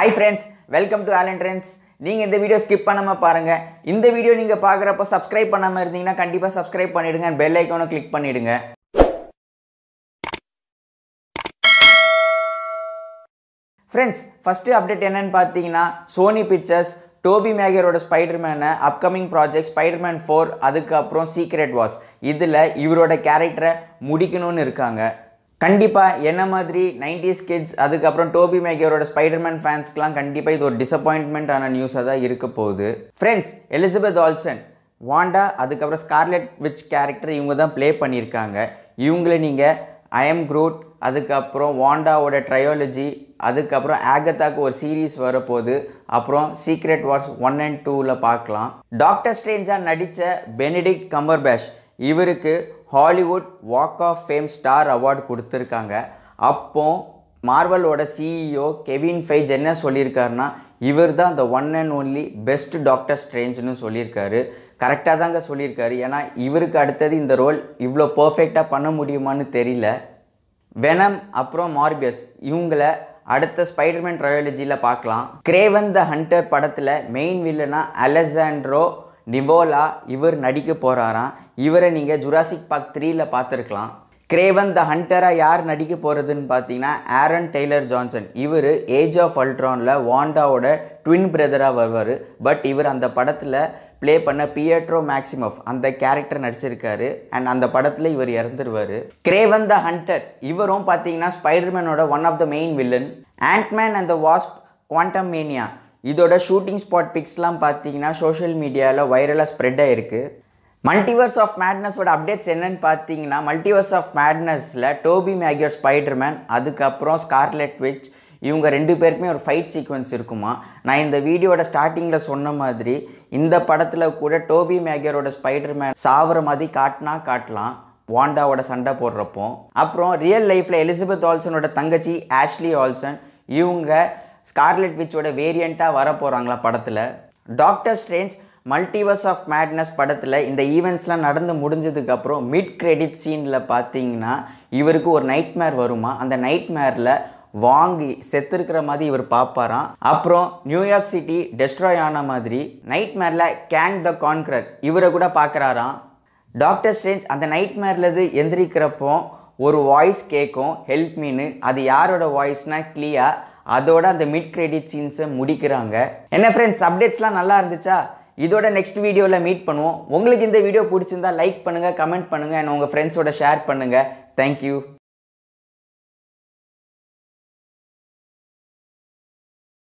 hi friends welcome to Alan trends நீங்கள் இந்த video skip பண்ணாமல் பாருங்கள் இந்த வீடியோ நீங்கள் பார்க்குறப்போ சப்ஸ்கிரைப் பண்ணாமல் இருந்தீங்கன்னா கண்டிப்பாக சப்ஸ்கிரைப் பண்ணிவிடுங்க அண்ட் பெல் ஐக்கானை கிளிக் பண்ணிவிடுங்க ஃப்ரெண்ட்ஸ் ஃபஸ்ட்டு அப்டேட் என்னன்னு பார்த்தீங்கன்னா சோனி பிக்சர்ஸ் டோபி மேகரோட ஸ்பைடர்மேனை அப்கமிங் ப்ராஜெக்ட் ஸ்பைடர்மேன் ஃபோர் அதுக்கப்புறம் சீக்ரெட் வாஸ் இதில் இவரோட கேரக்டரை முடிக்கணும்னு இருக்காங்க கண்டிப்பாக என்ன மாதிரி நைன்டிஸ் கிட்ஸ் அதுக்கப்புறம் டோபி மேகரோட ஸ்பைடர்மேன் ஃபேன்ஸ்க்குலாம் கண்டிப்பாக இது ஒரு டிசப்பாயின்மெண்ட்டான நியூஸாக தான் இருக்க போகுது ஃப்ரெண்ட்ஸ் எலிசபெத் ஆல்சன் வாண்டா அதுக்கப்புறம் ஸ்கார்லெட் விச் கேரக்டர் இவங்க தான் ப்ளே பண்ணியிருக்காங்க இவங்களை நீங்கள் ஐஎம் குரூட் அதுக்கப்புறம் வாண்டாவோட ட்ரையாலஜி அதுக்கப்புறம் ஆகத்தாக்கு ஒரு சீரீஸ் வரப்போகுது அப்புறம் சீக்ரெட் வார்ஸ் ஒன் அண்ட் டூவில் பார்க்கலாம் டாக்டர் ஸ்ட்ரேஞ்சாக நடித்த பெனிடிக்ட் கம்பர்பேஷ் இவருக்கு Hollywood walk of fame star award கொடுத்துருக்காங்க அப்போ மார்வலோட சிஇஓ கெவின் ஃபைஜ் என்ன சொல்லியிருக்காருன்னா இவர் தான் the one and only best doctor ஸ்ட்ரேஞ்சுன்னு சொல்லியிருக்காரு கரெக்டாக தாங்க சொல்லியிருக்காரு ஏன்னா இவருக்கு அடுத்தது இந்த ரோல் இவ்வளோ பர்ஃபெக்டாக பண்ண முடியுமான்னு தெரியல வெனம் அப்புறம் மார்பியஸ் இவங்கள அடுத்த ஸ்பைடர்மேன் ட்ரையாலஜியில் பார்க்கலாம் கிரேவன் த ஹண்டர் படத்தில் மெயின் வில்லனா அலெசாண்ட்ரோ நிவோலா இவர் நடிக்க போகிறாராம் இவரை நீங்கள் ஜுராசிக் பார்க் த்ரீல பார்த்துருக்கலாம் கிரேவன் த ஹண்டராக யார் நடிக்க போகிறதுன்னு பார்த்தீங்கன்னா ஆரன் டெய்லர் ஜான்சன் இவர் ஏஜ் ஆஃப் அல்ட்ரானில் வாண்டாவோட ட்வின் பிரதராக வருவார் பட் இவர் அந்த படத்தில் ப்ளே பண்ண பியட்ரோ மேக்சிமஃப் அந்த கேரக்டர் நடிச்சிருக்காரு அண்ட் அந்த படத்தில் இவர் இறந்துருவார் கிரேவன் த ஹண்டர் இவரும் பார்த்தீங்கன்னா ஸ்பைடர்மேனோட one of the main villain Antman and the Wasp quantumania இதோட ஷூட்டிங் ஸ்பாட் பிக்ஸ்லாம் பார்த்தீங்கன்னா சோஷியல் மீடியாவில் வைரலாக ஸ்ப்ரெட் ஆகிருக்கு மல்டிவர்ஸ் ஆஃப் மேட்னஸோட அப்டேட்ஸ் என்னன்னு பார்த்தீங்கன்னா மல்டிவர்ஸ் ஆஃப் மேட்னஸில் டோபி மேகியோர் ஸ்பைடர்மேன் அதுக்கப்புறம் ஸ்கார்லெட் விச் இவங்க ரெண்டு பேருக்குமே ஒரு ஃபைட் சீக்வன்ஸ் இருக்குமா நான் இந்த வீடியோட ஸ்டார்டிங்கில் சொன்ன மாதிரி இந்த படத்தில் கூட டோபி மேகியரோட ஸ்பைடர்மேன் சாவர மாதிரி காட்டினா காட்டலாம் வாண்டாவோட சண்டை போடுறப்போ அப்புறம் ரியல் லைஃப்பில் எலிசபெத் ஆல்சனோட தங்கச்சி ஆஷ்லி ஆல்சன் இவங்க ஸ்கார்லெட் விச்சோட வேரியண்ட்டாக வர போகிறாங்களா படத்தில் doctor strange multiverse of madness படத்தில் இந்த ஈவெண்ட்ஸ்லாம் நடந்து முடிஞ்சதுக்கப்புறம் மிட் கிரெடிட் சீனில் பார்த்தீங்கன்னா இவருக்கு ஒரு நைட் மேர் வருமா அந்த நைட் மேரில் வாங்கி செத்துருக்கிற மாதிரி இவர் பார்ப்பாராம் அப்புறம் நியூயார்க் சிட்டி டெஸ்ட்ராய் ஆன மாதிரி நைட் மேரில் கேங் த கான்க்ரர் இவரை கூட பார்க்குறாராம் டாக்டர் ஸ்ட்ரேஞ்ச் அந்த நைட் மேர்லேருந்து எந்திரிக்கிறப்போ ஒரு வாய்ஸ் கேட்கும் ஹெல்ப் மீனு அது யாரோட வாய்ஸ்னா கிளியா அதோட அந்த மிட் கிரெடிட் சீன்ஸை முடிக்கிறாங்க என்ன ஃப்ரெண்ட்ஸ் அப்டேட்ஸ்லாம் நல்லா இருந்துச்சா இதோட நெக்ஸ்ட் வீடியோவில் மீட் பண்ணுவோம் உங்களுக்கு இந்த வீடியோ பிடிச்சிருந்தா லைக் பண்ணுங்கள் கமெண்ட் பண்ணுங்கள் அண்ட் உங்கள் ஃப்ரெண்ட்ஸோட ஷேர் பண்ணுங்கள் தேங்க்யூ